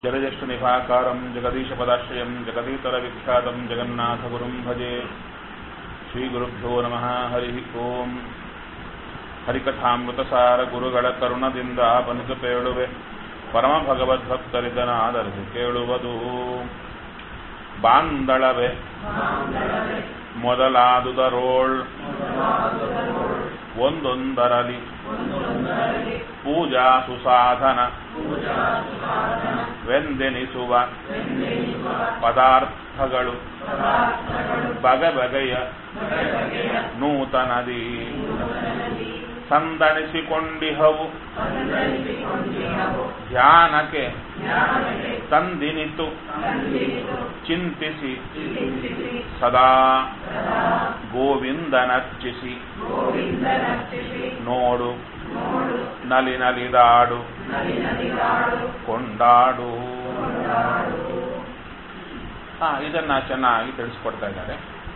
जलज्येष्ठनिभाकारं जगदीशपदाश्रयं जगदीतरविख्यातं जगन्नाथगुरुं भजे ಶ್ರೀಗುರುಭ್ಯೋ ನಮಃ ಹರಿ ಓಂ ಹರಿಕಥಾಮೃತಸಾರ ಗುರುಗಳ ಕರುಣದಿಂದ ಬನಿತು ಕೇಳುವೆ ಪರಮ ಭಗವದ್ಭಕ್ತರಿದನ ಆಧರಿಸಿ ಕೇಳುವುದು ಬಾಂದಳವೆ ಮೊದಲಾದುದರೋಳ್ ಒಂದೊಂದರಲಿ ಪೂಜಾ ಸುಸಾಧನ ವೆಂದೆನಿಸುವ ಪದಾರ್ಥಗಳು ಬಗೆ ಬಗೆಯ ನೂತನದಿ ಸಂದಣಿಸಿಕೊಂಡಿಹವು ಧ್ಯಾನಕ್ಕೆ ತಂದಿನಿತು ಚಿಂತಿಸಿ ಸದಾ ಗೋವಿಂದನರ್ಚಿಸಿ ನೋಡು ನಲಿ ನಲಿದಾಡು ಕೊಂಡಾಡು ಹಾ ಇದನ್ನ ಚೆನ್ನಾಗಿ ತಿಳಿಸ್ಕೊಡ್ತಾ ಇದ್ದಾರೆ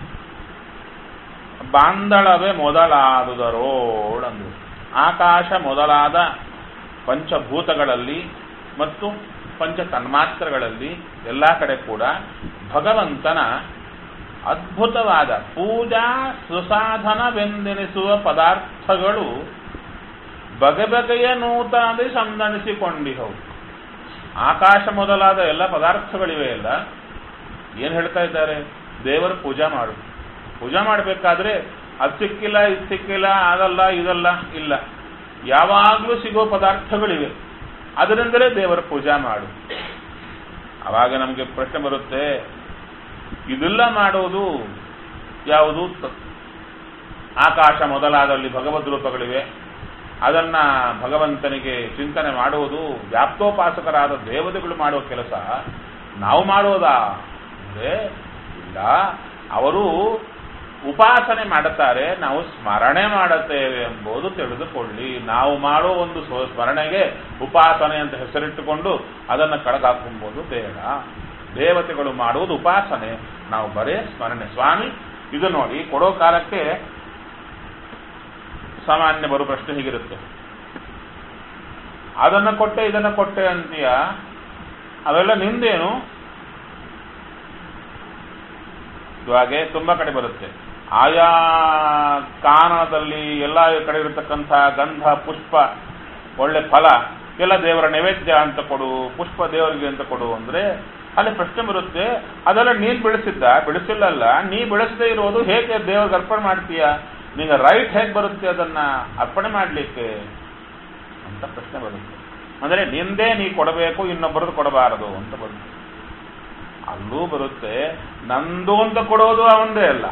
ಬಾಂದಳವೇ ಮೊದಲಾದುದರೋಳ್ ಅಂದ್ರು ಆಕಾಶ ಮೊದಲಾದ ಪಂಚಭೂತಗಳಲ್ಲಿ ಮತ್ತು ಪಂಚ ತನ್ಮಾತ್ರಗಳಲ್ಲಿ ಎಲ್ಲ ಕಡೆ ಕೂಡ ಭಗವಂತನ ಅದ್ಭುತವಾದ ಪೂಜಾ ಸುಸಾಧನವೆಂದೆನಿಸುವ ಪದಾರ್ಥಗಳು ಬಗೆ ಬಗೆಯ ನೂತನದಲ್ಲಿ ಸಂದಣಿಸಿಕೊಂಡಿಹವು ಆಕಾಶ ಮೊದಲಾದ ಎಲ್ಲ ಪದಾರ್ಥಗಳಿವೆ ಎಲ್ಲ ಏನು ಹೇಳ್ತಾ ಇದ್ದಾರೆ ದೇವರ ಪೂಜಾ ಮಾಡು ಪೂಜಾ ಮಾಡಬೇಕಾದ್ರೆ ಅದು ಸಿಕ್ಕಿಲ್ಲ ಇದು ಸಿಕ್ಕಿಲ್ಲ ಅದಲ್ಲ ಇದಲ್ಲ ಇಲ್ಲ ಯಾವಾಗಲೂ ಸಿಗೋ ಪದಾರ್ಥಗಳಿವೆ ಅದರಿಂದಲೇ ದೇವರ ಪೂಜಾ ಮಾಡು ಅವಾಗ ನಮಗೆ ಪ್ರಶ್ನೆ ಬರುತ್ತೆ ಇದೆಲ್ಲ ಮಾಡೋದು ಯಾವುದು ಆಕಾಶ ಮೊದಲಾದಲ್ಲಿ ಭಗವದ್ ರೂಪಗಳಿವೆ ಅದನ್ನ ಭಗವಂತನಿಗೆ ಚಿಂತನೆ ಮಾಡುವುದು ವ್ಯಾಪ್ತೋಪಾಸಕರಾದ ದೇವತೆಗಳು ಮಾಡುವ ಕೆಲಸ ನಾವು ಮಾಡೋದಾ ಅಂದ್ರೆ ಇಲ್ಲ ಅವರು ಉಪಾಸನೆ ಮಾಡುತ್ತಾರೆ ನಾವು ಸ್ಮರಣೆ ಮಾಡುತ್ತೇವೆ ಎಂಬುದು ತಿಳಿದುಕೊಳ್ಳಿ ನಾವು ಮಾಡೋ ಒಂದು ಸ್ಮರಣೆಗೆ ಉಪಾಸನೆ ಅಂತ ಹೆಸರಿಟ್ಟುಕೊಂಡು ಅದನ್ನು ಕಳಗಾಕೊಂಬೋದು ಬೇಡ ದೇವತೆಗಳು ಮಾಡುವುದು ಉಪಾಸನೆ ನಾವು ಬರೇ ಸ್ಮರಣೆ ಸ್ವಾಮಿ ಇದು ನೋಡಿ ಕೊಡೋ ಕಾಲಕ್ಕೆ ಸಾಮಾನ್ಯ ಬರೋ ಪ್ರಶ್ನೆ ಹೀಗಿರುತ್ತೆ ಅದನ್ನ ಕೊಟ್ಟೆ ಇದನ್ನ ಕೊಟ್ಟೆ ಅಂತೀಯ ಅವೆಲ್ಲ ನಿಂದೇನು ಇವಾಗೆ ತುಂಬಾ ಕಡೆ ಬರುತ್ತೆ ಆಯಾ ಕಾರಣದಲ್ಲಿ ಎಲ್ಲ ಕಡೆ ಇರತಕ್ಕಂಥ ಗಂಧ ಪುಷ್ಪ ಒಳ್ಳೆ ಫಲ ಎಲ್ಲ ದೇವರ ನೈವೇದ್ಯ ಅಂತ ಕೊಡು ಪುಷ್ಪ ದೇವರಿಗೆ ಅಂತ ಕೊಡು ಅಂದ್ರೆ ಅಲ್ಲಿ ಪ್ರಶ್ನೆ ಬರುತ್ತೆ ಅದೆಲ್ಲ ನೀನ್ ಬೆಳೆಸಿದ್ದ ಬೆಳೆಸಿಲ್ಲಲ್ಲ ನೀ ಬೆಳೆಸದೇ ಇರೋದು ಹೇಗೆ ದೇವರಿಗೆ ಅರ್ಪಣೆ ಮಾಡ್ತೀಯ ನಿಂಗೆ ರೈಟ್ ಹೇಗೆ ಬರುತ್ತೆ ಅದನ್ನ ಅರ್ಪಣೆ ಮಾಡಲಿಕ್ಕೆ ಅಂತ ಪ್ರಶ್ನೆ ಬರುತ್ತೆ ಅಂದ್ರೆ ನಿಂದೇ ನೀ ಕೊಡಬೇಕು ಇನ್ನೊಬ್ಬರದ್ದು ಕೊಡಬಾರದು ಅಂತ ಬರುತ್ತೆ ಅಲ್ಲೂ ಬರುತ್ತೆ ನಂದು ಅಂತ ಕೊಡೋದು ಅವಂದೇ ಅಲ್ಲ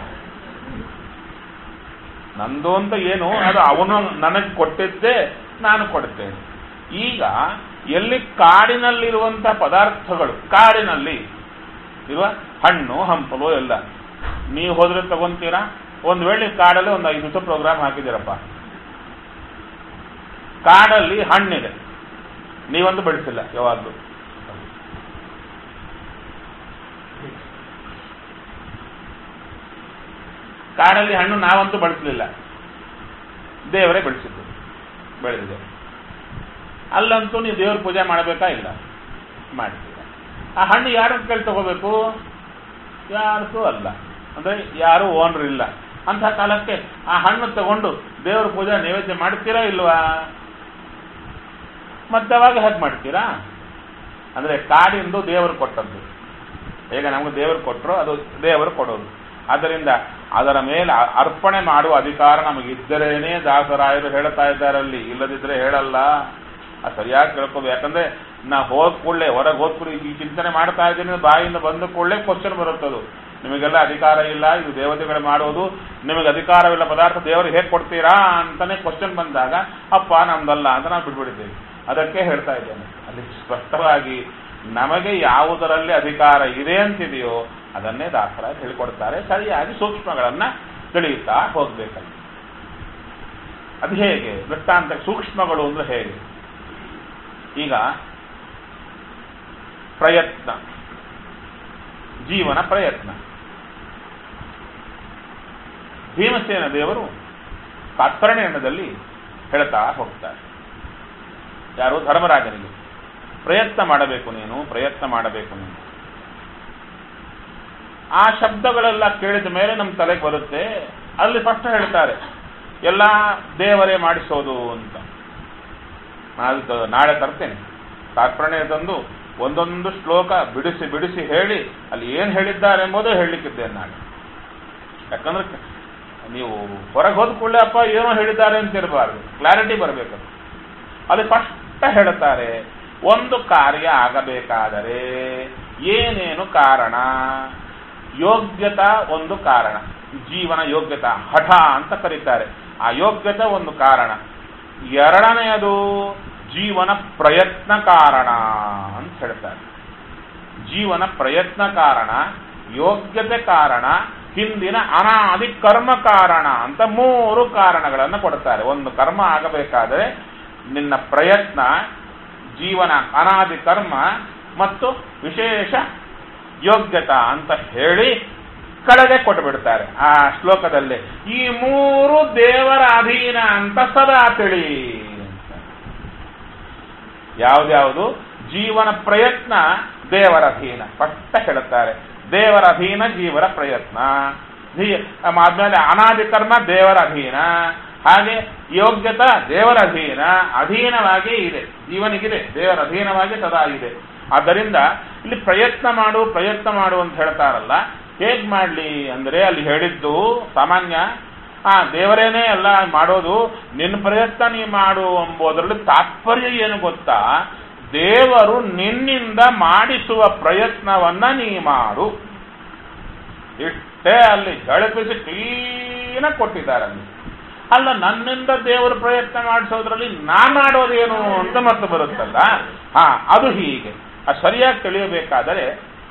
ನಂದು ಅಂತ ಏನು ಅದು ಅವನು ನನಗೆ ಕೊಟ್ಟಿದ್ದೇ ನಾನು ಕೊಡುತ್ತೇನೆ ಈಗ ಎಲ್ಲಿ ಕಾಡಿನಲ್ಲಿರುವಂತ ಪದಾರ್ಥಗಳು ಕಾಡಿನಲ್ಲಿ ಇರುವ ಹಣ್ಣು ಹಂಪಲು ಎಲ್ಲ ನೀವು ಹೋದ್ರೆ ತಗೊಂತೀರಾ ಒಂದು ವೇಳೆ ಕಾಡಲ್ಲಿ ಒಂದು ಐದು ದಿವಸ ಪ್ರೋಗ್ರಾಮ್ ಹಾಕಿದ್ದೀರಪ್ಪ ಕಾಡಲ್ಲಿ ಹಣ್ಣಿದೆ ನೀವಂದು ಬೆಳೆಸಿಲ್ಲ ಯಾವಾಗಲೂ ಕಾಡಲ್ಲಿ ಹಣ್ಣು ನಾವಂತೂ ಬಳಸಲಿಲ್ಲ ದೇವರೇ ಬೆಳೆಸಿದ್ದು ಬೆಳೆದಿದೆ ಅಲ್ಲಂತೂ ನೀವು ದೇವ್ರ ಪೂಜೆ ಮಾಡಬೇಕಾ ಇಲ್ಲ ಮಾಡ್ತೀರ ಆ ಹಣ್ಣು ಯಾರ ಕೈಲಿ ತಗೋಬೇಕು ಯಾರದು ಅಲ್ಲ ಅಂದ್ರೆ ಯಾರು ಓನರ್ ಇಲ್ಲ ಅಂತ ಕಾಲಕ್ಕೆ ಆ ಹಣ್ಣು ತಗೊಂಡು ದೇವ್ರ ಪೂಜೆ ನೈವೇದ್ಯ ಮಾಡ್ತೀರಾ ಇಲ್ವಾ ಮತ್ತೆ ಅವಾಗ ಹೇಗೆ ಮಾಡ್ತೀರಾ ಅಂದ್ರೆ ಕಾಡಿಂದು ದೇವರು ಕೊಟ್ಟದ್ದು ಹೇಗೆ ನಮಗೆ ದೇವರು ಕೊಟ್ಟರು ಅದು ದೇವರು ಕೊಡೋದು ಆದ್ದರಿಂದ ಅದರ ಮೇಲೆ ಅರ್ಪಣೆ ಮಾಡುವ ಅಧಿಕಾರ ನಮಗಿದ್ದರೇನೆ ದಾಸರಾಯರು ಹೇಳ್ತಾ ಇದ್ದಾರಲ್ಲಿ ಇಲ್ಲದಿದ್ರೆ ಹೇಳಲ್ಲ ಅದು ಸರಿಯಾಗಿ ಕೇಳ್ಕೋದು ಯಾಕಂದ್ರೆ ನಾ ಹೋದ ಕೂಡಲೇ ಹೊರಗೆ ಹೋದ ಕೂಡಲೇ ಈ ಚಿಂತನೆ ಮಾಡ್ತಾ ಇದ್ದೀನಿ ಬಾಯಿಂದ ಬಂದ ಕೂಡಲೇ ಕ್ವಶನ್ ಬರುತ್ತದು ನಿಮಗೆಲ್ಲ ಅಧಿಕಾರ ಇಲ್ಲ ಇದು ದೇವತೆಗಳು ಮಾಡೋದು ನಿಮಗೆ ಅಧಿಕಾರವಿಲ್ಲ ಪದಾರ್ಥ ದೇವರಿಗೆ ಹೇಗೆ ಕೊಡ್ತೀರಾ ಅಂತಾನೆ ಕ್ವಶನ್ ಬಂದಾಗ ಅಪ್ಪ ನಮ್ದಲ್ಲ ಅಂತ ನಾವು ಬಿಟ್ಬಿಟ್ಟಿದ್ದೇವೆ ಅದಕ್ಕೆ ಹೇಳ್ತಾ ಇದ್ದೇನೆ ಅಲ್ಲಿ ಸ್ಪಷ್ಟವಾಗಿ ನಮಗೆ ಯಾವುದರಲ್ಲಿ ಅಧಿಕಾರ ಇದೆ ಅಂತಿದೆಯೋ ಅದನ್ನೇ ದಾಸರಾಗಿ ಹೇಳಿಕೊಡ್ತಾರೆ ಸರಿಯಾಗಿ ಸೂಕ್ಷ್ಮಗಳನ್ನ ತಿಳಿಯುತ್ತಾ ಹೋಗ್ಬೇಕಲ್ಲಿ ಅದು ಹೇಗೆ ದೃಷ್ಟಾಂತ ಸೂಕ್ಷ್ಮಗಳು ಅಂದ್ರೆ ಹೇಗೆ ಈಗ ಪ್ರಯತ್ನ ಜೀವನ ಪ್ರಯತ್ನ ಭೀಮಸೇನ ದೇವರು ತಾತ್ಪರ್ಯದಲ್ಲಿ ಹೇಳ್ತಾ ಹೋಗ್ತಾರೆ ಯಾರು ಧರ್ಮರಾಜನಿಗೆ ಪ್ರಯತ್ನ ಮಾಡಬೇಕು ನೀನು ಪ್ರಯತ್ನ ಮಾಡಬೇಕು ನೀನು ಆ ಶಬ್ದಗಳೆಲ್ಲ ಕೇಳಿದ ಮೇಲೆ ನಮ್ಮ ತಲೆಗೆ ಬರುತ್ತೆ ಅಲ್ಲಿ ಫಸ್ಟ್ ಹೇಳ್ತಾರೆ ಎಲ್ಲ ದೇವರೇ ಮಾಡಿಸೋದು ಅಂತ ನಾನು ನಾಳೆ ತರ್ತೇನೆ ತಾತ್ಪರ್ಣೆ ತಂದು ಒಂದೊಂದು ಶ್ಲೋಕ ಬಿಡಿಸಿ ಬಿಡಿಸಿ ಹೇಳಿ ಅಲ್ಲಿ ಏನು ಹೇಳಿದ್ದಾರೆ ಎಂಬುದು ಹೇಳಲಿಕ್ಕಿದ್ದೇನೆ ನಾನು ಯಾಕಂದ್ರೆ ನೀವು ಹೊರಗೆ ಹೋದ ಕೂಡಲೇ ಅಪ್ಪ ಏನೋ ಹೇಳಿದ್ದಾರೆ ಅಂತ ಇರಬಾರ್ದು ಕ್ಲಾರಿಟಿ ಬರಬೇಕು ಅಲ್ಲಿ ಫಸ್ಟ್ ಹೇಳುತ್ತಾರೆ ಒಂದು ಕಾರ್ಯ ಆಗಬೇಕಾದರೆ ಏನೇನು ಕಾರಣ ಯೋಗ್ಯತಾ ಒಂದು ಕಾರಣ ಜೀವನ ಯೋಗ್ಯತಾ ಹಠ ಅಂತ ಕರೀತಾರೆ ಆ ಯೋಗ್ಯತೆ ಒಂದು ಕಾರಣ ಎರಡನೆಯದು ಜೀವನ ಪ್ರಯತ್ನ ಕಾರಣ ಅಂತ ಹೇಳ್ತಾರೆ ಜೀವನ ಪ್ರಯತ್ನ ಕಾರಣ ಯೋಗ್ಯತೆ ಕಾರಣ ಹಿಂದಿನ ಅನಾದಿ ಕರ್ಮ ಕಾರಣ ಅಂತ ಮೂರು ಕಾರಣಗಳನ್ನು ಕೊಡ್ತಾರೆ ಒಂದು ಕರ್ಮ ಆಗಬೇಕಾದರೆ ನಿನ್ನ ಪ್ರಯತ್ನ ಜೀವನ ಅನಾದಿ ಕರ್ಮ ಮತ್ತು ವಿಶೇಷ ಯೋಗ್ಯತಾ ಅಂತ ಹೇಳಿ ಕಳೆದೆ ಕೊಟ್ಟುಬಿಡ್ತಾರೆ ಆ ಶ್ಲೋಕದಲ್ಲಿ ಈ ಮೂರು ದೇವರ ಅಧೀನ ಅಂತ ಸದಾ ತಿಳಿ ಯಾವ್ದ್ಯಾವುದು ಜೀವನ ಪ್ರಯತ್ನ ದೇವರ ಅಧೀನ ಸ್ಪಷ್ಟ ಹೇಳುತ್ತಾರೆ ದೇವರ ಅಧೀನ ಜೀವರ ಪ್ರಯತ್ನ ಆದ್ಮೇಲೆ ಅನಾದಿ ಕರ್ಮ ದೇವರ ಅಧೀನ ಹಾಗೆ ಯೋಗ್ಯತಾ ದೇವರ ಅಧೀನ ಅಧೀನವಾಗಿ ಇದೆ ಜೀವನಿಗಿದೆ ದೇವರ ಅಧೀನವಾಗಿ ಸದಾ ಇದೆ ಆದ್ದರಿಂದ ಇಲ್ಲಿ ಪ್ರಯತ್ನ ಮಾಡು ಪ್ರಯತ್ನ ಮಾಡು ಅಂತ ಹೇಳ್ತಾರಲ್ಲ ಹೇಗ್ ಮಾಡ್ಲಿ ಅಂದ್ರೆ ಅಲ್ಲಿ ಹೇಳಿದ್ದು ಸಾಮಾನ್ಯ ಆ ದೇವರೇನೇ ಎಲ್ಲ ಮಾಡೋದು ನಿನ್ನ ಪ್ರಯತ್ನ ನೀ ಮಾಡು ಎಂಬುದರಲ್ಲಿ ತಾತ್ಪರ್ಯ ಏನು ಗೊತ್ತಾ ದೇವರು ನಿನ್ನಿಂದ ಮಾಡಿಸುವ ಪ್ರಯತ್ನವನ್ನ ನೀ ಮಾಡು ಇಷ್ಟೇ ಅಲ್ಲಿ ಝಳಪಿಸಿ ಕ್ಲೀನ ಕೊಟ್ಟಿದ್ದಾರೆ ಅಲ್ಲಿ ಅಲ್ಲ ನನ್ನಿಂದ ದೇವರು ಪ್ರಯತ್ನ ಮಾಡಿಸೋದ್ರಲ್ಲಿ ನಾ ಮಾಡೋದೇನು ಅಂತ ಮತ್ತೆ ಬರುತ್ತಲ್ಲ ಹಾ ಅದು ಹೀಗೆ ಅದು ಸರಿಯಾಗಿ ತಿಳಿಯಬೇಕಾದರೆ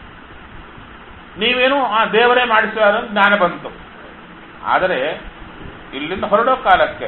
ನೀವೇನು ಆ ದೇವರೇ ಮಾಡಿಸುವ ಜ್ಞಾನ ಬಂತು ಆದರೆ ಇಲ್ಲಿಂದ ಹೊರಡೋ ಕಾಲಕ್ಕೆ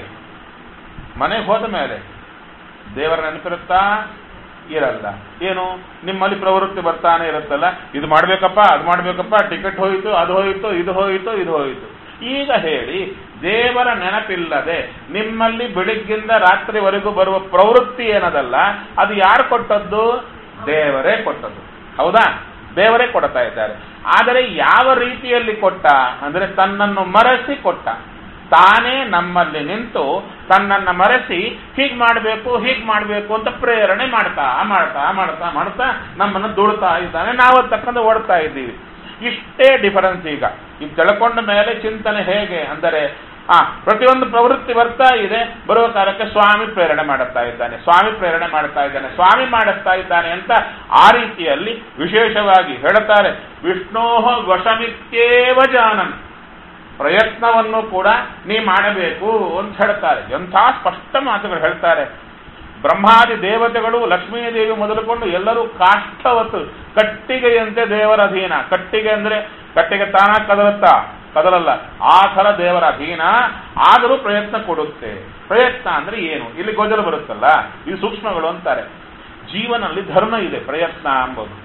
ಮನೆಗೆ ಹೋದ ಮೇಲೆ ದೇವರ ನೆನಪಿರುತ್ತಾ ಇರಲ್ಲ ಏನು ನಿಮ್ಮಲ್ಲಿ ಪ್ರವೃತ್ತಿ ಬರ್ತಾನೆ ಇರುತ್ತಲ್ಲ ಇದು ಮಾಡ್ಬೇಕಪ್ಪ ಅದು ಮಾಡ್ಬೇಕಪ್ಪ ಟಿಕೆಟ್ ಹೋಯಿತು ಅದು ಹೋಯಿತು ಇದು ಹೋಯಿತು ಇದು ಹೋಯಿತು ಈಗ ಹೇಳಿ ದೇವರ ನೆನಪಿಲ್ಲದೆ ನಿಮ್ಮಲ್ಲಿ ಬೆಳಿಗ್ಗಿಂದ ರಾತ್ರಿವರೆಗೂ ಬರುವ ಪ್ರವೃತ್ತಿ ಏನದಲ್ಲ ಅದು ಯಾರು ಕೊಟ್ಟದ್ದು ದೇವರೇ ಕೊಟ್ಟದ್ದು ಹೌದಾ ದೇವರೇ ಕೊಡ್ತಾ ಇದ್ದಾರೆ ಆದರೆ ಯಾವ ರೀತಿಯಲ್ಲಿ ಕೊಟ್ಟ ಅಂದ್ರೆ ತನ್ನನ್ನು ಮರೆಸಿ ಕೊಟ್ಟ ತಾನೇ ನಮ್ಮಲ್ಲಿ ನಿಂತು ತನ್ನನ್ನ ಮರೆಸಿ ಹೀಗ್ ಮಾಡಬೇಕು ಹೀಗ್ ಮಾಡಬೇಕು ಅಂತ ಪ್ರೇರಣೆ ಮಾಡ್ತಾ ಮಾಡ್ತಾ ಮಾಡ್ತಾ ಮಾಡ್ತಾ ನಮ್ಮನ್ನು ದುಡ್ತಾ ಇದ್ದಾನೆ ನಾವು ತಕ್ಕಂತ ಓಡ್ತಾ ಇದ್ದೀವಿ ಇಷ್ಟೇ ಡಿಫರೆನ್ಸ್ ಈಗ ಇದು ತಿಳ್ಕೊಂಡ ಮೇಲೆ ಚಿಂತನೆ ಹೇಗೆ ಅಂದರೆ ಆ ಪ್ರತಿಯೊಂದು ಪ್ರವೃತ್ತಿ ಬರ್ತಾ ಇದೆ ಬರುವ ಕಾಲಕ್ಕೆ ಸ್ವಾಮಿ ಪ್ರೇರಣೆ ಮಾಡುತ್ತಾ ಇದ್ದಾನೆ ಸ್ವಾಮಿ ಪ್ರೇರಣೆ ಮಾಡ್ತಾ ಇದ್ದಾನೆ ಸ್ವಾಮಿ ಮಾಡುತ್ತಾ ಇದ್ದಾನೆ ಅಂತ ಆ ರೀತಿಯಲ್ಲಿ ವಿಶೇಷವಾಗಿ ಹೇಳುತ್ತಾರೆ ವಿಷ್ಣೋಹ ವಶಮಿತ್ಯೇವ ಜಾನನ್ ಪ್ರಯತ್ನವನ್ನು ಕೂಡ ನೀ ಮಾಡಬೇಕು ಅಂತ ಹೇಳ್ತಾರೆ ಎಂಥ ಸ್ಪಷ್ಟ ಮಾತುಗಳು ಹೇಳ್ತಾರೆ ಬ್ರಹ್ಮಾದಿ ದೇವತೆಗಳು ಲಕ್ಷ್ಮೀದೇವಿ ಮೊದಲುಕೊಂಡು ಎಲ್ಲರೂ ಕಾಷ್ಟವತ್ತು ಕಟ್ಟಿಗೆಯಂತೆ ದೇವರ ಅಧೀನ ಕಟ್ಟಿಗೆ ಅಂದ್ರೆ ಕಟ್ಟಿಗೆ ತಾನ ಕದಲುತ್ತಾ ಕದಲಲ್ಲ ಆ ಥರ ದೇವರ ಅಧೀನ ಆದರೂ ಪ್ರಯತ್ನ ಕೊಡುತ್ತೆ ಪ್ರಯತ್ನ ಅಂದ್ರೆ ಏನು ಇಲ್ಲಿ ಗೊಂದಲ ಬರುತ್ತಲ್ಲ ಇದು ಸೂಕ್ಷ್ಮಗಳು ಅಂತಾರೆ ಜೀವನಲ್ಲಿ ಧರ್ಮ ಇದೆ ಪ್ರಯತ್ನ ಎಂಬುದು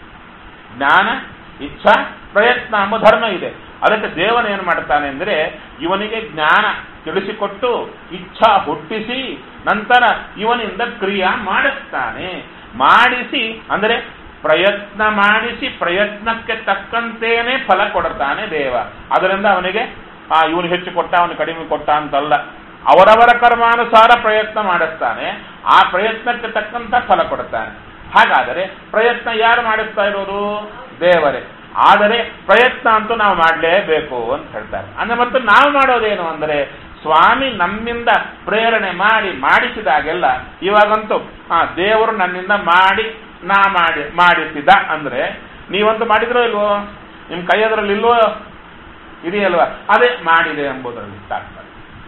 ಜ್ಞಾನ ಇಚ್ಛಾ ಪ್ರಯತ್ನ ಎಂಬ ಧರ್ಮ ಇದೆ ಅದಕ್ಕೆ ದೇವನ ಏನು ಮಾಡ್ತಾನೆ ಅಂದ್ರೆ ಇವನಿಗೆ ಜ್ಞಾನ ತಿಳಿಸಿಕೊಟ್ಟು ಇಚ್ಛಾ ಹುಟ್ಟಿಸಿ ನಂತರ ಇವನಿಂದ ಕ್ರಿಯಾ ಮಾಡಿಸ್ತಾನೆ ಮಾಡಿಸಿ ಅಂದರೆ ಪ್ರಯತ್ನ ಮಾಡಿಸಿ ಪ್ರಯತ್ನಕ್ಕೆ ತಕ್ಕಂತೇನೆ ಫಲ ಕೊಡುತ್ತಾನೆ ದೇವ ಅದರಿಂದ ಅವನಿಗೆ ಆ ಇವನು ಹೆಚ್ಚು ಕೊಟ್ಟ ಅವನು ಕಡಿಮೆ ಕೊಟ್ಟ ಅಂತಲ್ಲ ಅವರವರ ಕರ್ಮಾನುಸಾರ ಪ್ರಯತ್ನ ಮಾಡಿಸ್ತಾನೆ ಆ ಪ್ರಯತ್ನಕ್ಕೆ ತಕ್ಕಂತ ಫಲ ಕೊಡುತ್ತಾನೆ ಹಾಗಾದರೆ ಪ್ರಯತ್ನ ಯಾರು ಮಾಡಿಸ್ತಾ ಇರೋದು ದೇವರೇ ಆದರೆ ಪ್ರಯತ್ನ ಅಂತೂ ನಾವು ಮಾಡಲೇಬೇಕು ಅಂತ ಹೇಳ್ತಾರೆ ಅಂದ್ರೆ ಮತ್ತೆ ನಾವು ಮಾಡೋದೇನು ಅಂದರೆ ಸ್ವಾಮಿ ನಮ್ಮಿಂದ ಪ್ರೇರಣೆ ಮಾಡಿ ಮಾಡಿಸಿದಾಗೆಲ್ಲ ಇವಾಗಂತೂ ಆ ದೇವರು ನನ್ನಿಂದ ಮಾಡಿ ನಾ ಮಾಡಿ ಮಾಡಿಸಿದ ಅಂದ್ರೆ ನೀವಂತೂ ಮಾಡಿದ್ರೋ ಇಲ್ವೋ ನಿಮ್ ಕೈ ಅದರಲ್ಲಿ ಇಲ್ವೋ ಇದೆಯಲ್ವಾ ಅದೇ ಮಾಡಿದೆ ಎಂಬುದರಲ್ಲಿ ತಾತ್ಪರ್ಯ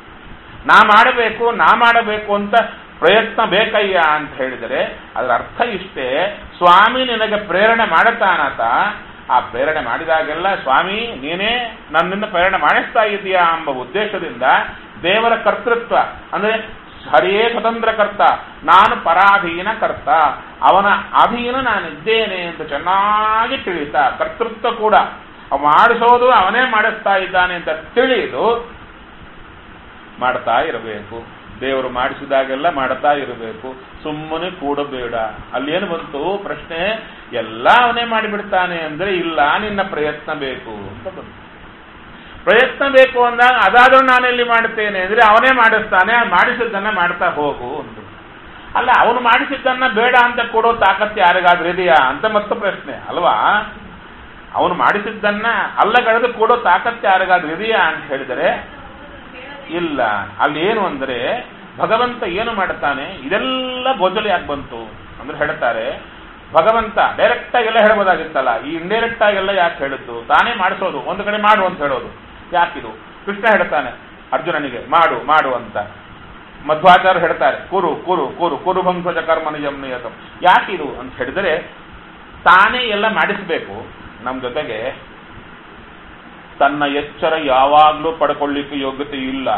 ನಾ ಮಾಡಬೇಕು ನಾ ಮಾಡಬೇಕು ಅಂತ ಪ್ರಯತ್ನ ಬೇಕಯ್ಯ ಅಂತ ಹೇಳಿದರೆ ಅದರ ಅರ್ಥ ಇಷ್ಟೇ ಸ್ವಾಮಿ ನಿನಗೆ ಪ್ರೇರಣೆ ಮಾಡುತ್ತಾನತ ಆ ಪ್ರೇರಣೆ ಮಾಡಿದಾಗೆಲ್ಲ ಸ್ವಾಮಿ ನೀನೇ ನನ್ನಿಂದ ಪ್ರೇರಣೆ ಮಾಡಿಸ್ತಾ ಇದೆಯಾ ಎಂಬ ಉದ್ದೇಶದಿಂದ ದೇವರ ಕರ್ತೃತ್ವ ಅಂದ್ರೆ ಹರಿಯೇ ಸ್ವತಂತ್ರ ಕರ್ತ ನಾನು ಪರಾಧೀನ ಕರ್ತ ಅವನ ಅಧೀನ ನಾನಿದ್ದೇನೆ ಅಂತ ಚೆನ್ನಾಗಿ ತಿಳಿತಾ ಕರ್ತೃತ್ವ ಕೂಡ ಮಾಡಿಸೋದು ಅವನೇ ಮಾಡಿಸ್ತಾ ಇದ್ದಾನೆ ಅಂತ ತಿಳಿದು ಮಾಡ್ತಾ ಇರಬೇಕು ದೇವರು ಮಾಡಿಸಿದಾಗೆಲ್ಲ ಮಾಡ್ತಾ ಇರಬೇಕು ಸುಮ್ಮನೆ ಕೂಡಬೇಡ ಅಲ್ಲೇನು ಬಂತು ಪ್ರಶ್ನೆ ಎಲ್ಲ ಅವನೇ ಮಾಡಿಬಿಡ್ತಾನೆ ಅಂದ್ರೆ ಇಲ್ಲ ನಿನ್ನ ಪ್ರಯತ್ನ ಬೇಕು ಅಂತ ಬಂತು ಪ್ರಯತ್ನ ಬೇಕು ಅಂದಾಗ ಅದಾದ್ರೂ ನಾನೆಲ್ಲಿ ಮಾಡುತ್ತೇನೆ ಅಂದ್ರೆ ಅವನೇ ಮಾಡಿಸ್ತಾನೆ ಮಾಡಿಸಿದ್ದನ್ನ ಮಾಡ್ತಾ ಹೋಗು ಅಂತ ಅಲ್ಲ ಅವನು ಮಾಡಿಸಿದ್ದನ್ನ ಬೇಡ ಅಂತ ಕೊಡೋ ತಾಕತ್ತು ಯಾರಿಗಾದ್ರೂ ಇದೆಯಾ ಅಂತ ಮತ್ತು ಪ್ರಶ್ನೆ ಅಲ್ವಾ ಅವನು ಮಾಡಿಸಿದ್ದನ್ನ ಅಲ್ಲಗಳೆದು ಕೊಡೋ ತಾಕತ್ತು ಯಾರಿಗಾದ್ರೂ ಇದೆಯಾ ಅಂತ ಹೇಳಿದರೆ ಇಲ್ಲ ಅಲ್ಲಿ ಏನು ಅಂದ್ರೆ ಭಗವಂತ ಏನು ಮಾಡ್ತಾನೆ ಇದೆಲ್ಲ ಗೋಜಲು ಯಾಕೆ ಬಂತು ಅಂದ್ರೆ ಹೇಳ್ತಾರೆ ಭಗವಂತ ಡೈರೆಕ್ಟ್ ಆಗಿ ಎಲ್ಲ ಹೇಳ್ಬೋದಾಗಿತ್ತಲ್ಲ ಈ ಇಂಡೈರೆಕ್ಟ್ ಆಗೆಲ್ಲ ಯಾಕೆ ಹೇಳಿದ್ದು ತಾನೇ ಮಾಡಿಸೋದು ಒಂದು ಕಡೆ ಮಾಡು ಅಂತ ಹೇಳೋದು ಯಾಕಿದು ಕೃಷ್ಣ ಹೇಳ್ತಾನೆ ಅರ್ಜುನನಿಗೆ ಮಾಡು ಮಾಡು ಅಂತ ಮಧ್ವಾಚಾರ್ಯ ಹೇಳ್ತಾರೆ ಕುರು ಕುರು ಕುರು ಕುರು ಭಂಸಜ ಕರ್ಮ ನಿಜಂ ನಿಯತಂ ಯಾಕಿದು ಅಂತ ಹೇಳಿದರೆ ತಾನೇ ಎಲ್ಲ ಮಾಡಿಸಬೇಕು ನಮ್ಮ ಜೊತೆಗೆ ತನ್ನ ಎಚ್ಚರ ಯಾವಾಗಲೂ ಪಡ್ಕೊಳ್ಳಿಕ್ಕೆ ಯೋಗ್ಯತೆ ಇಲ್ಲ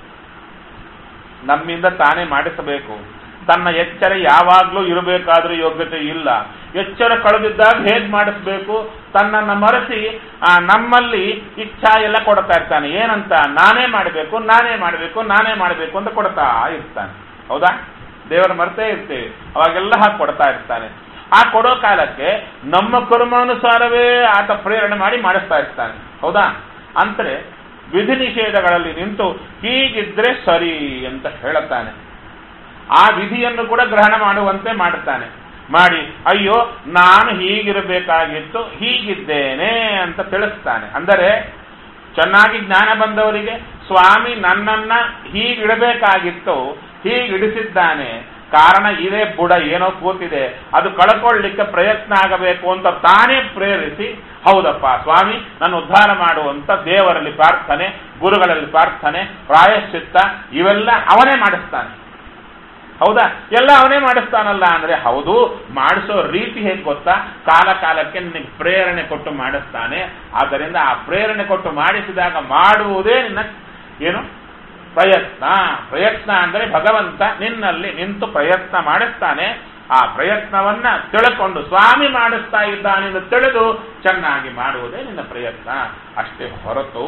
ನಮ್ಮಿಂದ ತಾನೇ ಮಾಡಿಸಬೇಕು ತನ್ನ ಎಚ್ಚರ ಯಾವಾಗಲೂ ಇರಬೇಕಾದ್ರೂ ಯೋಗ್ಯತೆ ಇಲ್ಲ ಎಚ್ಚರ ಕಳೆದಿದ್ದಾಗ ಹೇಗೆ ಮಾಡಿಸ್ಬೇಕು ತನ್ನನ್ನು ಮರೆಸಿ ಆ, ನಮ್ಮಲ್ಲಿ ಇಚ್ಛಾ ಎಲ್ಲ ಕೊಡ್ತಾ ಇರ್ತಾನೆ ಏನಂತ ನಾನೇ ಮಾಡಬೇಕು ನಾನೇ ಮಾಡಬೇಕು ನಾನೇ ಮಾಡಬೇಕು ಅಂತ ಕೊಡ್ತಾ ಇರ್ತಾನೆ ಹೌದಾ ದೇವರ ಮರೆತೇ ಇರ್ತೇವೆ ಅವಾಗೆಲ್ಲ ಹಾಕಿ ಕೊಡ್ತಾ ಇರ್ತಾನೆ ಆ ಕೊಡೋ ಕಾಲಕ್ಕೆ ನಮ್ಮ ಕರ್ಮಾನುಸಾರವೇ ಆತ ಪ್ರೇರಣೆ ಮಾಡಿ ಮಾಡಿಸ್ತಾ ಇರ್ತಾನೆ ಹೌದಾ ಅಂದ್ರೆ ವಿಧಿ ನಿಷೇಧಗಳಲ್ಲಿ ನಿಂತು ಹೀಗಿದ್ರೆ ಸರಿ ಅಂತ ಹೇಳುತ್ತಾನೆ ಆ ವಿಧಿಯನ್ನು ಕೂಡ ಗ್ರಹಣ ಮಾಡುವಂತೆ ಮಾಡುತ್ತಾನೆ ಮಾಡಿ ಅಯ್ಯೋ ನಾನು ಹೀಗಿರಬೇಕಾಗಿತ್ತು ಹೀಗಿದ್ದೇನೆ ಅಂತ ತಿಳಿಸ್ತಾನೆ ಅಂದರೆ ಚೆನ್ನಾಗಿ ಜ್ಞಾನ ಬಂದವರಿಗೆ ಸ್ವಾಮಿ ನನ್ನನ್ನ ಹೀಗಿಡಬೇಕಾಗಿತ್ತು ಹೀಗಿಡಿಸಿದ್ದಾನೆ ಕಾರಣ ಇದೇ ಬುಡ ಏನೋ ಕೂತಿದೆ ಅದು ಕಳ್ಕೊಳ್ಳಿಕ್ಕೆ ಪ್ರಯತ್ನ ಆಗಬೇಕು ಅಂತ ತಾನೇ ಪ್ರೇರಿಸಿ ಹೌದಪ್ಪ ಸ್ವಾಮಿ ನನ್ನ ಉದ್ಧಾರ ಮಾಡುವಂತ ದೇವರಲ್ಲಿ ಪ್ರಾರ್ಥನೆ ಗುರುಗಳಲ್ಲಿ ಪ್ರಾರ್ಥನೆ ಪ್ರಾಯಶ್ಚಿತ್ತ ಇವೆಲ್ಲ ಅವನೇ ಮಾಡಿಸ್ತಾನೆ ಹೌದಾ ಎಲ್ಲ ಅವನೇ ಮಾಡಿಸ್ತಾನಲ್ಲ ಅಂದ್ರೆ ಹೌದು ಮಾಡಿಸೋ ರೀತಿ ಹೇಗೆ ಗೊತ್ತಾ ಕಾಲ ಕಾಲಕ್ಕೆ ನಿನಗೆ ಪ್ರೇರಣೆ ಕೊಟ್ಟು ಮಾಡಿಸ್ತಾನೆ ಆದ್ದರಿಂದ ಆ ಪ್ರೇರಣೆ ಕೊಟ್ಟು ಮಾಡಿಸಿದಾಗ ಮಾಡುವುದೇ ನಿನ್ನ ಏನು ಪ್ರಯತ್ನ ಪ್ರಯತ್ನ ಅಂದ್ರೆ ಭಗವಂತ ನಿನ್ನಲ್ಲಿ ನಿಂತು ಪ್ರಯತ್ನ ಮಾಡಿಸ್ತಾನೆ ಆ ಪ್ರಯತ್ನವನ್ನ ತಿಳ್ಕೊಂಡು ಸ್ವಾಮಿ ಮಾಡಿಸ್ತಾ ಇದ್ದಾನೆ ಎಂದು ತಿಳಿದು ಚೆನ್ನಾಗಿ ಮಾಡುವುದೇ ನಿನ್ನ ಪ್ರಯತ್ನ ಅಷ್ಟೇ ಹೊರತು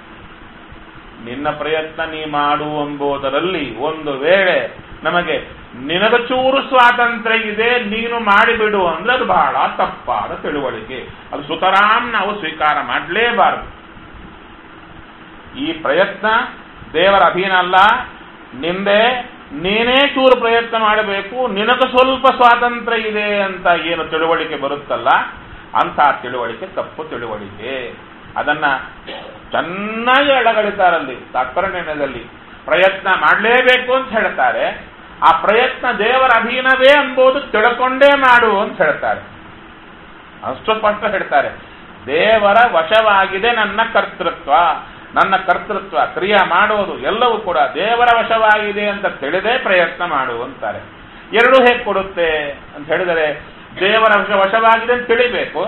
ನಿನ್ನ ಪ್ರಯತ್ನ ನೀ ಮಾಡು ಎಂಬುದರಲ್ಲಿ ಒಂದು ವೇಳೆ ನಮಗೆ ನಿನಗ ಚೂರು ಸ್ವಾತಂತ್ರ್ಯ ಇದೆ ನೀನು ಮಾಡಿಬಿಡು ಅಂದ್ರೆ ಅದು ಬಹಳ ತಪ್ಪಾದ ತಿಳುವಳಿಕೆ ಅದು ಸುತರಾಮ್ ನಾವು ಸ್ವೀಕಾರ ಮಾಡಲೇಬಾರದು ಈ ಪ್ರಯತ್ನ ದೇವರ ಅಧೀನ ಅಲ್ಲ ನಿಂದೆ ನೀನೇ ಚೂರು ಪ್ರಯತ್ನ ಮಾಡಬೇಕು ನಿನಗ ಸ್ವಲ್ಪ ಸ್ವಾತಂತ್ರ್ಯ ಇದೆ ಅಂತ ಏನು ತಿಳುವಳಿಕೆ ಬರುತ್ತಲ್ಲ ಅಂತ ತಿಳುವಳಿಕೆ ತಪ್ಪು ತಿಳುವಳಿಕೆ ಅದನ್ನ ಚೆನ್ನಾಗಿ ಎಳಗಳಿತಾರಲ್ಲಿ ತಾತ್ಪರ್ಯದಲ್ಲಿ ಪ್ರಯತ್ನ ಮಾಡಲೇಬೇಕು ಅಂತ ಹೇಳ್ತಾರೆ ಆ ಪ್ರಯತ್ನ ದೇವರ ಅಧೀನವೇ ಎಂಬುದು ತಿಳ್ಕೊಂಡೇ ಮಾಡು ಅಂತ ಹೇಳ್ತಾರೆ ಅಷ್ಟು ಸ್ಪಷ್ಟ ಹೇಳ್ತಾರೆ ದೇವರ ವಶವಾಗಿದೆ ನನ್ನ ಕರ್ತೃತ್ವ ನನ್ನ ಕರ್ತೃತ್ವ ಕ್ರಿಯಾ ಮಾಡುವುದು ಎಲ್ಲವೂ ಕೂಡ ದೇವರ ವಶವಾಗಿದೆ ಅಂತ ತಿಳಿದೇ ಪ್ರಯತ್ನ ಮಾಡು ಅಂತಾರೆ ಎರಡೂ ಹೇಗೆ ಕೊಡುತ್ತೆ ಅಂತ ಹೇಳಿದರೆ ದೇವರ ವಶ ವಶವಾಗಿದೆ ಅಂತ ತಿಳಿಬೇಕು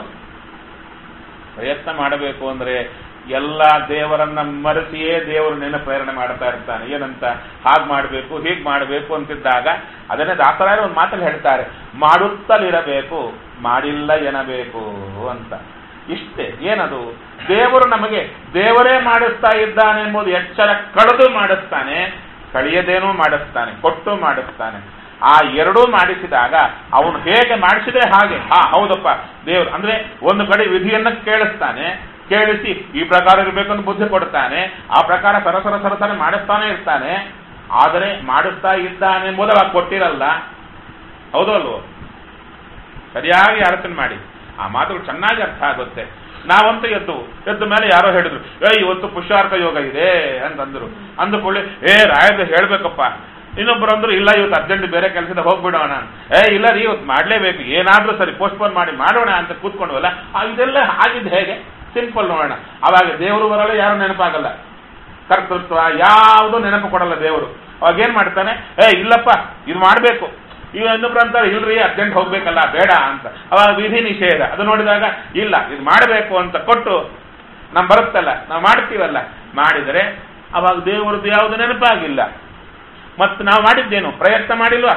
ಪ್ರಯತ್ನ ಮಾಡಬೇಕು ಅಂದ್ರೆ ಎಲ್ಲ ದೇವರನ್ನ ಮರೆಸಿಯೇ ದೇವರು ನಿನ್ನ ಪ್ರೇರಣೆ ಮಾಡ್ತಾ ಇರ್ತಾನೆ ಏನಂತ ಹಾಗೆ ಮಾಡಬೇಕು ಹೀಗೆ ಮಾಡಬೇಕು ಅಂತಿದ್ದಾಗ ಅದನ್ನೇ ದಾಸರಾಯರು ಒಂದು ಮಾತಲ್ಲಿ ಹೇಳ್ತಾರೆ ಮಾಡುತ್ತಲಿರಬೇಕು ಮಾಡಿಲ್ಲ ಎನಬೇಕು ಅಂತ ಇಷ್ಟೇ ಏನದು ದೇವರು ನಮಗೆ ದೇವರೇ ಮಾಡಿಸ್ತಾ ಇದ್ದಾನೆ ಎಂಬುದು ಎಚ್ಚರ ಕಳೆದು ಮಾಡಿಸ್ತಾನೆ ಕಳಿಯದೇನೂ ಮಾಡಿಸ್ತಾನೆ ಕೊಟ್ಟು ಮಾಡಿಸ್ತಾನೆ ಆ ಎರಡೂ ಮಾಡಿಸಿದಾಗ ಅವನು ಹೇಗೆ ಮಾಡಿಸಿದ್ರೆ ಹಾಗೆ ಹಾ ಹೌದಪ್ಪ ದೇವರು ಅಂದ್ರೆ ಒಂದು ಕಡೆ ವಿಧಿಯನ್ನ ಕೇಳಿಸ್ತಾನೆ ಕೇಳಿಸಿ ಈ ಪ್ರಕಾರ ಇರಬೇಕಂತ ಬುದ್ಧಿ ಕೊಡ್ತಾನೆ ಆ ಪ್ರಕಾರ ಸರಸರ ಸರಸರ ಮಾಡಿಸ್ತಾನೆ ಇರ್ತಾನೆ ಆದರೆ ಮಾಡಿಸ್ತಾ ಇದ್ದಾನೆ ಎಂಬುದಾಗಿ ಕೊಟ್ಟಿರಲ್ಲ ಹೌದು ಅಲ್ವೋ ಸರಿಯಾಗಿ ಅರ್ಥನೆ ಮಾಡಿ ಆ ಮಾತುಗಳು ಚೆನ್ನಾಗಿ ಅರ್ಥ ಆಗುತ್ತೆ ನಾವಂತೂ ಎದ್ದು ಎದ್ದ ಮೇಲೆ ಯಾರೋ ಹೇಳಿದ್ರು ಏ ಇವತ್ತು ಪುಷ್ಯಾರ್ಥ ಯೋಗ ಇದೆ ಅಂತಂದ್ರು ಅಂದುಕೊಳ್ಳಿ ಏ ರಾಯದ ಹೇಳ್ಬೇಕಪ್ಪ ಇನ್ನೊಬ್ರು ಅಂದ್ರು ಇಲ್ಲ ಇವತ್ತು ಅರ್ಜೆಂಟ್ ಬೇರೆ ಕೆಲಸದ ಹೋಗ್ಬಿಡೋಣ ಏ ಇಲ್ಲ ರೀ ಇವತ್ತು ಮಾಡ್ಲೇಬೇಕು ಏನಾದ್ರೂ ಸರಿ ಪೋಸ್ಟ್ಪೋನ್ ಮಾಡಿ ಮಾಡೋಣ ಅಂತ ಕೂತ್ಕೊಂಡ್ವಲ್ಲ ಆ, ಇದೆಲ್ಲ ಆಗಿದ್ದು ಹೇಗೆ ಸಿಂಪಲ್ ನೋಡೋಣ ಅವಾಗ ದೇವರು ಬರಲ್ಲ ಯಾರು ನೆನಪಾಗಲ್ಲ ಕರ್ತೃತ್ವ ಯಾವುದು ನೆನಪು ಕೊಡಲ್ಲ ದೇವರು ಅವಾಗ ಏನ್ ಮಾಡ್ತಾನೆ ಏ ಇಲ್ಲಪ್ಪ ಇದು ಮಾಡ್ಬೇಕು ಈಗ ಇನ್ನೊಬ್ರು ಅಂತಾರೆ ಇಲ್ರಿ ಅರ್ಜೆಂಟ್ ಹೋಗ್ಬೇಕಲ್ಲ ಬೇಡ ಅಂತ ಅವಾಗ ವಿಧಿ ನಿಷೇಧ ಅದು ನೋಡಿದಾಗ ಇಲ್ಲ ಇದು ಮಾಡಬೇಕು ಅಂತ ಕೊಟ್ಟು ನಮ್ ಬರುತ್ತಲ್ಲ ನಾವು ಮಾಡ್ತೀವಲ್ಲ ಮಾಡಿದರೆ ಅವಾಗ ದೇವರದ್ದು ಯಾವುದು ನೆನಪಾಗಿಲ್ಲ ಮತ್ತು ನಾವು ಮಾಡಿದ್ದೇನು ಪ್ರಯತ್ನ ಮಾಡಿಲ್ವಾ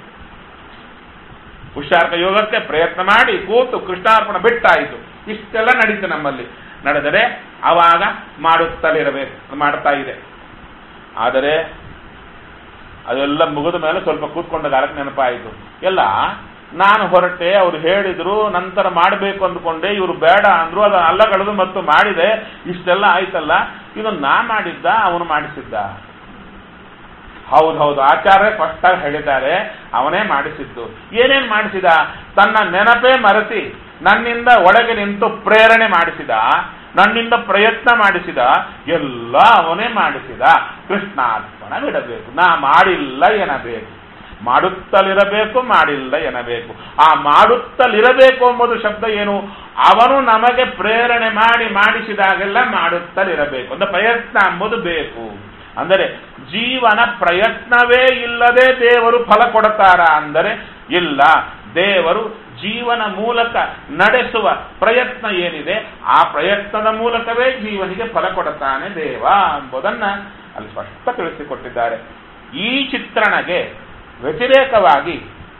ಹುಷಾರ್ಕ ಯೋಗಕ್ಕೆ ಪ್ರಯತ್ನ ಮಾಡಿ ಕೂತು ಕೃಷ್ಣಾರ್ಪಣ ಬಿಟ್ಟಾಯಿತು ಇಷ್ಟೆಲ್ಲ ನಡೀತು ನಮ್ಮಲ್ಲಿ ನಡೆದರೆ ಆವಾಗ ಮಾಡುತ್ತಲಿರಬೇಕು ಮಾಡ್ತಾ ಇದೆ ಆದರೆ ಅದೆಲ್ಲ ಮುಗಿದ ಮೇಲೆ ಸ್ವಲ್ಪ ಕೂತ್ಕೊಂಡ ಕಾಲಕ್ಕೆ ನೆನಪಾಯಿತು ಎಲ್ಲ ನಾನು ಹೊರಟೆ ಅವ್ರು ಹೇಳಿದ್ರು ನಂತರ ಮಾಡಬೇಕು ಅಂದ್ಕೊಂಡೆ ಇವರು ಬೇಡ ಅಂದ್ರು ಅದನ್ನ ಅಲ್ಲಗಳೆದು ಮತ್ತು ಮಾಡಿದೆ ಇಷ್ಟೆಲ್ಲ ಆಯ್ತಲ್ಲ ಇದು ನಾ ಮಾಡಿದ್ದ ಅವನು ಮಾಡಿಸಿದ್ದ ಹೌದು ಹೌದು ಆಚಾರ್ಯ ಸ್ಪಷ್ಟಾಗಿ ಹೇಳಿದ್ದಾರೆ ಅವನೇ ಮಾಡಿಸಿದ್ದು ಏನೇನ್ ಮಾಡಿಸಿದ ತನ್ನ ನೆನಪೇ ಮರೆಸಿ ನನ್ನಿಂದ ಒಳಗೆ ನಿಂತು ಪ್ರೇರಣೆ ಮಾಡಿಸಿದ ನನ್ನಿಂದ ಪ್ರಯತ್ನ ಮಾಡಿಸಿದ ಎಲ್ಲ ಅವನೇ ಮಾಡಿಸಿದ ಕೃಷ್ಣಾರ್ಪಣ ಬಿಡಬೇಕು ನಾ ಮಾಡಿಲ್ಲ ಎನ್ನಬೇಕು ಮಾಡುತ್ತಲಿರಬೇಕು ಮಾಡಿಲ್ಲ ಎನ್ನಬೇಕು ಆ ಮಾಡುತ್ತಲಿರಬೇಕು ಎಂಬುದು ಶಬ್ದ ಏನು ಅವನು ನಮಗೆ ಪ್ರೇರಣೆ ಮಾಡಿ ಮಾಡಿಸಿದಾಗೆಲ್ಲ ಮಾಡುತ್ತಲಿರಬೇಕು ಅಂದ್ರೆ ಪ್ರಯತ್ನ ಎಂಬುದು ಬೇಕು ಅಂದರೆ ಜೀವನ ಪ್ರಯತ್ನವೇ ಇಲ್ಲದೆ ದೇವರು ಫಲ ಕೊಡುತ್ತಾರ ಅಂದರೆ ಇಲ್ಲ ದೇವರು ಜೀವನ ಮೂಲಕ ನಡೆಸುವ ಪ್ರಯತ್ನ ಏನಿದೆ ಆ ಪ್ರಯತ್ನದ ಮೂಲಕವೇ ಜೀವನಿಗೆ ಫಲ ಕೊಡುತ್ತಾನೆ ದೇವ ಎಂಬುದನ್ನ ಅಲ್ಲಿ ಸ್ಪಷ್ಟ ತಿಳಿಸಿಕೊಟ್ಟಿದ್ದಾರೆ ಈ ಚಿತ್ರಣಗೆ ವ್ಯತಿರೇಕವಾಗಿ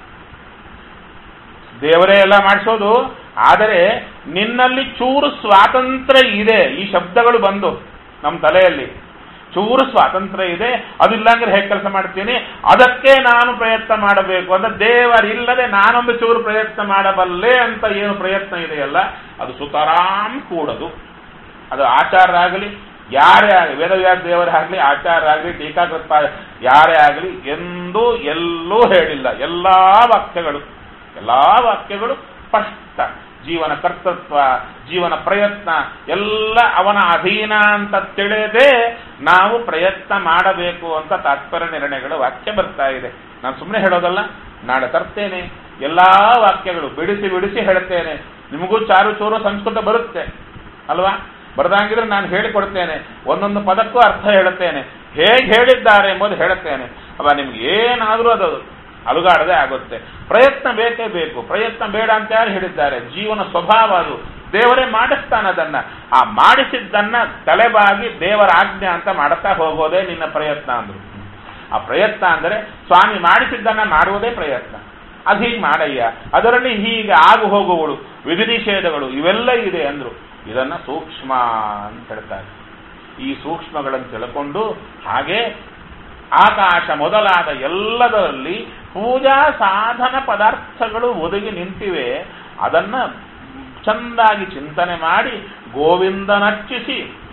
ದೇವರೇ ಎಲ್ಲ ಮಾಡಿಸೋದು ಆದರೆ ನಿನ್ನಲ್ಲಿ ಚೂರು ಸ್ವಾತಂತ್ರ್ಯ ಇದೆ ಈ ಶಬ್ದಗಳು ಬಂದು ನಮ್ಮ ತಲೆಯಲ್ಲಿ ಚೂರು ಸ್ವಾತಂತ್ರ್ಯ ಇದೆ ಅದಿಲ್ಲಾಂದ್ರೆ ಹೇಗೆ ಕೆಲಸ ಮಾಡ್ತೀನಿ ಅದಕ್ಕೆ ನಾನು ಪ್ರಯತ್ನ ಮಾಡಬೇಕು ಅಂದ್ರೆ ದೇವರಿಲ್ಲದೆ ನಾನೊಂದು ಚೂರು ಪ್ರಯತ್ನ ಮಾಡಬಲ್ಲೆ ಅಂತ ಏನು ಪ್ರಯತ್ನ ಇದೆಯಲ್ಲ ಅದು ಸುತರಾಮ್ ಕೂಡದು ಅದು ಆಚಾರರಾಗಲಿ ಯಾರೇ ಆಗಲಿ ವೇದವ್ಯಾಸ ದೇವರಾಗಲಿ ಆಚಾರರಾಗಲಿ ಟೀಕಾಕೃತ ಯಾರೇ ಆಗಲಿ ಎಂದೂ ಎಲ್ಲೂ ಹೇಳಿಲ್ಲ ಎಲ್ಲಾ ವಾಕ್ಯಗಳು ಎಲ್ಲಾ ವಾಕ್ಯಗಳು ಸ್ಪಷ್ಟ ಜೀವನ ಕರ್ತೃತ್ವ ಜೀವನ ಪ್ರಯತ್ನ ಎಲ್ಲ ಅವನ ಅಧೀನ ಅಂತ ತಿಳಿದೇ ನಾವು ಪ್ರಯತ್ನ ಮಾಡಬೇಕು ಅಂತ ತಾತ್ಪರ್ಯ ನಿರ್ಣಯಗಳು ವಾಕ್ಯ ಬರ್ತಾ ಇದೆ ನಾನು ಸುಮ್ಮನೆ ಹೇಳೋದಲ್ಲ ನಾಳೆ ತರ್ತೇನೆ ಎಲ್ಲಾ ವಾಕ್ಯಗಳು ಬಿಡಿಸಿ ಬಿಡಿಸಿ ಹೇಳ್ತೇನೆ ನಿಮಗೂ ಚಾರು ಚೂರು ಸಂಸ್ಕೃತ ಬರುತ್ತೆ ಅಲ್ವಾ ಬರದಾಗಿದ್ರೆ ನಾನು ಹೇಳಿಕೊಡ್ತೇನೆ ಒಂದೊಂದು ಪದಕ್ಕೂ ಅರ್ಥ ಹೇಳುತ್ತೇನೆ ಹೇಗೆ ಹೇಳಿದ್ದಾರೆ ಎಂಬುದು ಹೇಳುತ್ತೇನೆ ಅವ ನಿಮ್ಗೆ ಏನಾದರೂ ಅದು ಅಲುಗಾಡದೆ ಆಗುತ್ತೆ ಪ್ರಯತ್ನ ಬೇಕೇ ಬೇಕು ಪ್ರಯತ್ನ ಬೇಡ ಅಂತ ಯಾರು ಹೇಳಿದ್ದಾರೆ ಜೀವನ ಸ್ವಭಾವ ಅದು ದೇವರೇ ಮಾಡಿಸ್ತಾನೆ ಅದನ್ನ ಆ ಮಾಡಿಸಿದ್ದನ್ನ ತಲೆಬಾಗಿ ದೇವರ ಆಜ್ಞೆ ಅಂತ ಮಾಡುತ್ತಾ ಹೋಗೋದೇ ನಿನ್ನ ಪ್ರಯತ್ನ ಅಂದ್ರು ಆ ಪ್ರಯತ್ನ ಅಂದರೆ ಸ್ವಾಮಿ ಮಾಡಿಸಿದ್ದನ್ನ ಮಾಡುವುದೇ ಪ್ರಯತ್ನ ಅದು ಹೀಗೆ ಮಾಡಯ್ಯ ಅದರಲ್ಲಿ ಹೀಗೆ ಆಗು ಹೋಗುವಳು ವಿಧಿ ನಿಷೇಧಗಳು ಇವೆಲ್ಲ ಇದೆ ಅಂದ್ರು ಇದನ್ನ ಸೂಕ್ಷ್ಮ ಅಂತ ಹೇಳ್ತಾರೆ ಈ ಸೂಕ್ಷ್ಮಗಳನ್ನು ತಿಳ್ಕೊಂಡು ಹಾಗೆ ಆಕಾಶ ಮೊದಲಾದ ಎಲ್ಲದರಲ್ಲಿ ಪೂಜಾ ಸಾಧನ ಪದಾರ್ಥಗಳು ಒದಗಿ ನಿಂತಿವೆ ಅದನ್ನ ಚಂದಾಗಿ ಚಿಂತನೆ ಮಾಡಿ ಗೋವಿಂದನಚ್ಚಿಸಿ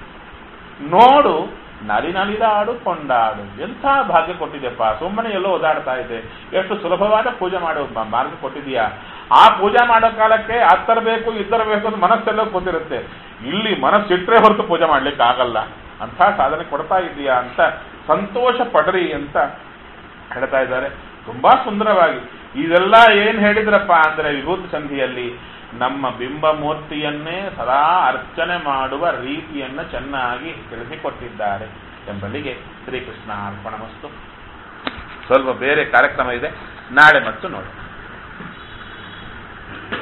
ನೋಡು ನಲಿ ನಲಿದಾಡು ಕೊಂಡಾಡು ಎಂಥ ಭಾಗ್ಯ ಕೊಟ್ಟಿದೆಪ್ಪ ಸುಮ್ಮನೆ ಎಲ್ಲೋ ಓದಾಡ್ತಾ ಇದೆ ಎಷ್ಟು ಸುಲಭವಾದ ಪೂಜೆ ಮಾಡೋ ಮ- ಮಾರ್ಗ ಕೊಟ್ಟಿದೀಯಾ ಆ ಪೂಜೆ ಮಾಡೋ ಕಾಲಕ್ಕೆ ಹತ್ತರಬೇಕು ಇದ್ದರಬೇಕು ಅಂತ ಮನಸ್ಸೆಲ್ಲ ಕೂತಿರುತ್ತೆ ಇಲ್ಲಿ ಮನಸ್ಸಿಟ್ರೆ ಹೊರತು ಪೂಜೆ ಮಾಡ್ಲಿಕ್ಕೆ ಆಗಲ್ಲ ಅಂಥ ಸಾಧನೆ ಕೊಡ್ತಾ ಇದೀಯಾ ಅಂತ ಸಂತೋಷ ಪಡ್ರಿ ಅಂತ ಹೇಳ್ತಾ ಇದ್ದಾರೆ ತುಂಬಾ ಸುಂದರವಾಗಿ ಇದೆಲ್ಲ ಏನ್ ಹೇಳಿದ್ರಪ್ಪ ಅಂದ್ರೆ ವಿಭೂತಿ ಸಂಧಿಯಲ್ಲಿ ನಮ್ಮ ಬಿಂಬ ಮೂರ್ತಿಯನ್ನೇ ಸದಾ ಅರ್ಚನೆ ಮಾಡುವ ರೀತಿಯನ್ನ ಚೆನ್ನಾಗಿ ತಿಳಿಸಿಕೊಟ್ಟಿದ್ದಾರೆ ಎಂಬಲ್ಲಿಗೆ ಶ್ರೀಕೃಷ್ಣ ಅರ್ಪಣಮಸ್ತು ಸ್ವಲ್ಪ ಬೇರೆ ಕಾರ್ಯಕ್ರಮ ಇದೆ ನಾಳೆ ಮತ್ತು ನೋಡಿ